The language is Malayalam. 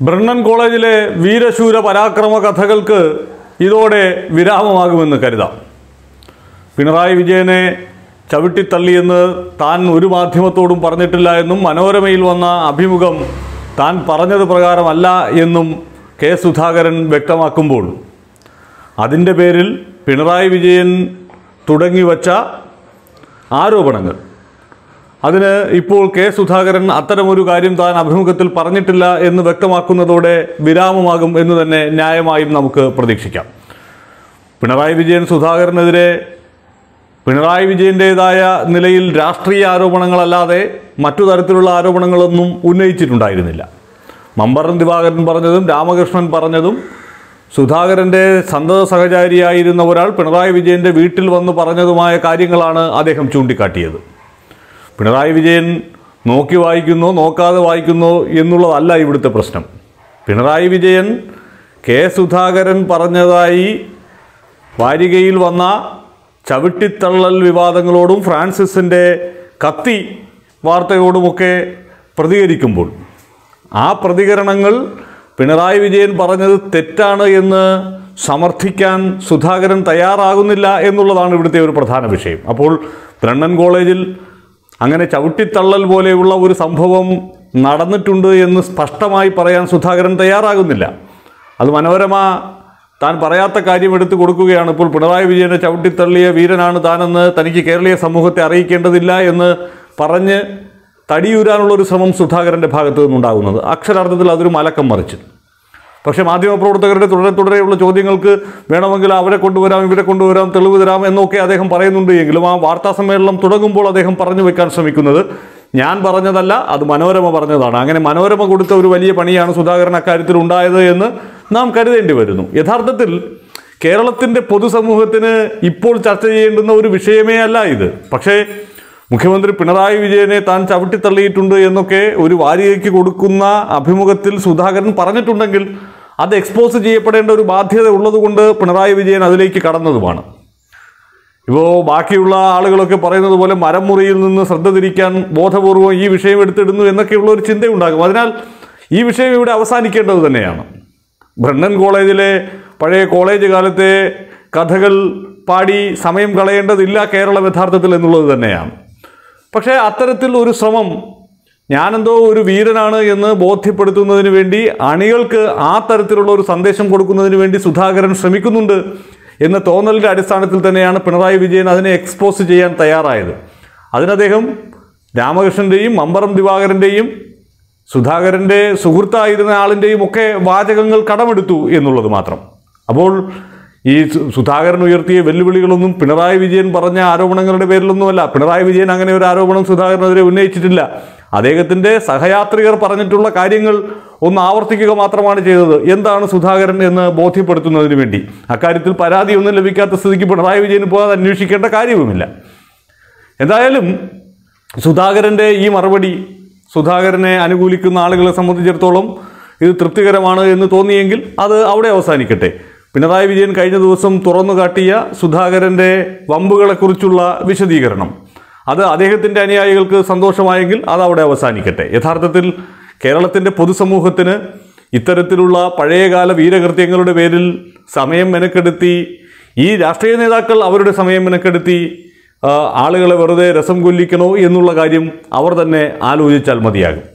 ബ്രണ്ണൻ കോളേജിലെ വീരശൂര പരാക്രമ കഥകൾക്ക് ഇതോടെ വിരാമമാകുമെന്ന് കരുതാം പിണറായി വിജയനെ ചവിട്ടിത്തള്ളിയെന്ന് താൻ ഒരു മാധ്യമത്തോടും പറഞ്ഞിട്ടില്ല എന്നും മനോരമയിൽ വന്ന അഭിമുഖം താൻ പറഞ്ഞത് പ്രകാരമല്ല എന്നും കെ സുധാകരൻ വ്യക്തമാക്കുമ്പോൾ അതിൻ്റെ പേരിൽ പിണറായി വിജയൻ തുടങ്ങിവച്ച ആരോപണങ്ങൾ അതിന് ഇപ്പോൾ കെ സുധാകരൻ അത്തരമൊരു കാര്യം താൻ അഭിമുഖത്തിൽ പറഞ്ഞിട്ടില്ല എന്ന് വ്യക്തമാക്കുന്നതോടെ വിരാമമാകും എന്ന് തന്നെ ന്യായമായും നമുക്ക് പ്രതീക്ഷിക്കാം പിണറായി വിജയൻ സുധാകരനെതിരെ പിണറായി വിജയൻ്റേതായ നിലയിൽ രാഷ്ട്രീയ ആരോപണങ്ങളല്ലാതെ മറ്റു തരത്തിലുള്ള ആരോപണങ്ങളൊന്നും ഉന്നയിച്ചിട്ടുണ്ടായിരുന്നില്ല മമ്പറൻ ദിവാകരൻ പറഞ്ഞതും രാമകൃഷ്ണൻ പറഞ്ഞതും സുധാകരൻ്റെ സന്തത സഹചാരിയായിരുന്ന ഒരാൾ പിണറായി വിജയൻ്റെ വീട്ടിൽ വന്ന് പറഞ്ഞതുമായ കാര്യങ്ങളാണ് അദ്ദേഹം ചൂണ്ടിക്കാട്ടിയത് പിണറായി വിജയൻ നോക്കി വായിക്കുന്നോ നോക്കാതെ വായിക്കുന്നോ എന്നുള്ളതല്ല ഇവിടുത്തെ പ്രശ്നം പിണറായി വിജയൻ കെ സുധാകരൻ പറഞ്ഞതായി വാരികയിൽ വന്ന ചവിട്ടിത്തള്ളൽ വിവാദങ്ങളോടും ഫ്രാൻസിസിൻ്റെ കത്തി വാർത്തയോടുമൊക്കെ പ്രതികരിക്കുമ്പോൾ ആ പ്രതികരണങ്ങൾ പിണറായി വിജയൻ പറഞ്ഞത് തെറ്റാണ് എന്ന് സമർത്ഥിക്കാൻ സുധാകരൻ തയ്യാറാകുന്നില്ല എന്നുള്ളതാണ് ഇവിടുത്തെ ഒരു പ്രധാന വിഷയം അപ്പോൾ ബ്രണ്ണൻ കോളേജിൽ അങ്ങനെ ചവിട്ടിത്തള്ളൽ പോലെയുള്ള ഒരു സംഭവം നടന്നിട്ടുണ്ട് എന്ന് സ്പഷ്ടമായി പറയാൻ സുധാകരൻ തയ്യാറാകുന്നില്ല അത് മനോരമ താൻ പറയാത്ത കാര്യം എടുത്തു കൊടുക്കുകയാണ് ഇപ്പോൾ പിണറായി വിജയനെ ചവിട്ടിത്തള്ളിയ വീരനാണ് താനെന്ന് തനിക്ക് കേരളീയ സമൂഹത്തെ അറിയിക്കേണ്ടതില്ല എന്ന് പറഞ്ഞ് തടിയൂരാനുള്ള ഒരു ശ്രമം സുധാകരൻ്റെ ഭാഗത്തു നിന്നുണ്ടാകുന്നത് അക്ഷരാർത്ഥത്തിൽ അതൊരു മലക്കം മറിച്ച് പക്ഷേ മാധ്യമപ്രവർത്തകരുടെ തുടരെ തുടരെയുള്ള ചോദ്യങ്ങൾക്ക് വേണമെങ്കിൽ അവരെ കൊണ്ടുവരാം ഇവരെ കൊണ്ടുവരാം തെളിവ് തരാം എന്നൊക്കെ അദ്ദേഹം പറയുന്നുണ്ട് എങ്കിലും ആ വാർത്താ സമ്മേളനം തുടങ്ങുമ്പോൾ അദ്ദേഹം പറഞ്ഞു വെക്കാൻ ശ്രമിക്കുന്നത് ഞാൻ പറഞ്ഞതല്ല അത് മനോരമ പറഞ്ഞതാണ് അങ്ങനെ മനോരമ കൊടുത്ത ഒരു വലിയ പണിയാണ് സുധാകരൻ അക്കാര്യത്തിൽ ഉണ്ടായത് എന്ന് നാം കരുതേണ്ടി വരുന്നു യഥാർത്ഥത്തിൽ കേരളത്തിൻ്റെ പൊതുസമൂഹത്തിന് ഇപ്പോൾ ചർച്ച ചെയ്യേണ്ടുന്ന ഒരു വിഷയമേ അല്ല ഇത് പക്ഷേ മുഖ്യമന്ത്രി പിണറായി വിജയനെ താൻ ചവിട്ടിത്തള്ളിയിട്ടുണ്ട് എന്നൊക്കെ ഒരു വാരികയ്ക്ക് കൊടുക്കുന്ന അഭിമുഖത്തിൽ സുധാകരൻ പറഞ്ഞിട്ടുണ്ടെങ്കിൽ അത് എക്സ്പോസ് ചെയ്യപ്പെടേണ്ട ഒരു ബാധ്യത ഉള്ളതുകൊണ്ട് പിണറായി വിജയൻ അതിലേക്ക് കടന്നതുമാണ് ഇപ്പോൾ ബാക്കിയുള്ള ആളുകളൊക്കെ പറയുന്നത് പോലെ മരം മുറിയിൽ നിന്ന് ശ്രദ്ധ തിരിക്കാൻ ബോധപൂർവം ഈ വിഷയം എടുത്തിടുന്നു എന്നൊക്കെയുള്ള ഒരു ചിന്തയുണ്ടാകും അതിനാൽ ഈ വിഷയം ഇവിടെ അവസാനിക്കേണ്ടത് തന്നെയാണ് ബ്രണ്ണൻ കോളേജിലെ പഴയ കോളേജ് കാലത്തെ കഥകൾ പാടി സമയം കളയേണ്ടതില്ല കേരളം യഥാർത്ഥത്തിൽ എന്നുള്ളത് തന്നെയാണ് പക്ഷേ അത്തരത്തിൽ ഒരു ശ്രമം ഞാനെന്തോ ഒരു വീരനാണ് എന്ന് ബോധ്യപ്പെടുത്തുന്നതിന് വേണ്ടി അണികൾക്ക് ആ തരത്തിലുള്ള ഒരു സന്ദേശം കൊടുക്കുന്നതിന് വേണ്ടി സുധാകരൻ ശ്രമിക്കുന്നുണ്ട് എന്ന തോന്നലിൻ്റെ അടിസ്ഥാനത്തിൽ തന്നെയാണ് പിണറായി വിജയൻ അതിനെ എക്സ്പോസ് ചെയ്യാൻ തയ്യാറായത് അതിന് അദ്ദേഹം രാമകൃഷ്ണൻ്റെയും മമ്പറം ദിവാകരൻ്റെയും സുധാകരൻ്റെ സുഹൃത്തായിരുന്ന ആളിൻ്റെയും ഒക്കെ വാചകങ്ങൾ കടമെടുത്തു എന്നുള്ളത് മാത്രം അപ്പോൾ ഈ സു- സുധാകരൻ ഉയർത്തിയ വെല്ലുവിളികളൊന്നും പിണറായി വിജയൻ പറഞ്ഞ ആരോപണങ്ങളുടെ പേരിലൊന്നുമല്ല പിണറായി വിജയൻ അങ്ങനെ ഒരു ആരോപണം സുധാകരനെതിരെ ഉന്നയിച്ചിട്ടില്ല അദ്ദേഹത്തിൻ്റെ സഹയാത്രികർ പറഞ്ഞിട്ടുള്ള കാര്യങ്ങൾ ഒന്ന് ആവർത്തിക്കുക മാത്രമാണ് ചെയ്തത് എന്താണ് സുധാകരൻ എന്ന് ബോധ്യപ്പെടുത്തുന്നതിന് വേണ്ടി അക്കാര്യത്തിൽ പരാതിയൊന്നും ലഭിക്കാത്ത സ്ഥിതിക്ക് പിണറായി വിജയൻ ഇപ്പോൾ അത് അന്വേഷിക്കേണ്ട കാര്യവുമില്ല എന്തായാലും സുധാകരൻ്റെ ഈ മറുപടി സുധാകരനെ അനുകൂലിക്കുന്ന ആളുകളെ സംബന്ധിച്ചിടത്തോളം ഇത് തൃപ്തികരമാണ് എന്ന് തോന്നിയെങ്കിൽ അത് അവിടെ അവസാനിക്കട്ടെ പിണറായി വിജയൻ കഴിഞ്ഞ ദിവസം തുറന്നു കാട്ടിയ സുധാകരൻ്റെ വമ്പുകളെക്കുറിച്ചുള്ള വിശദീകരണം അത് അദ്ദേഹത്തിൻ്റെ അനുയായികൾക്ക് സന്തോഷമായെങ്കിൽ അത് അവിടെ അവസാനിക്കട്ടെ യഥാർത്ഥത്തിൽ കേരളത്തിൻ്റെ പൊതുസമൂഹത്തിന് ഇത്തരത്തിലുള്ള പഴയകാല വീരകൃത്യങ്ങളുടെ പേരിൽ സമയം മെനക്കെടുത്തി ഈ രാഷ്ട്രീയ നേതാക്കൾ അവരുടെ സമയം മെനക്കെടുത്തി ആ, ആളുകളെ വെറുതെ രസം കൊല്ലിക്കണോ എന്നുള്ള കാര്യം അവർ തന്നെ ആലോചിച്ചാൽ മതിയാകും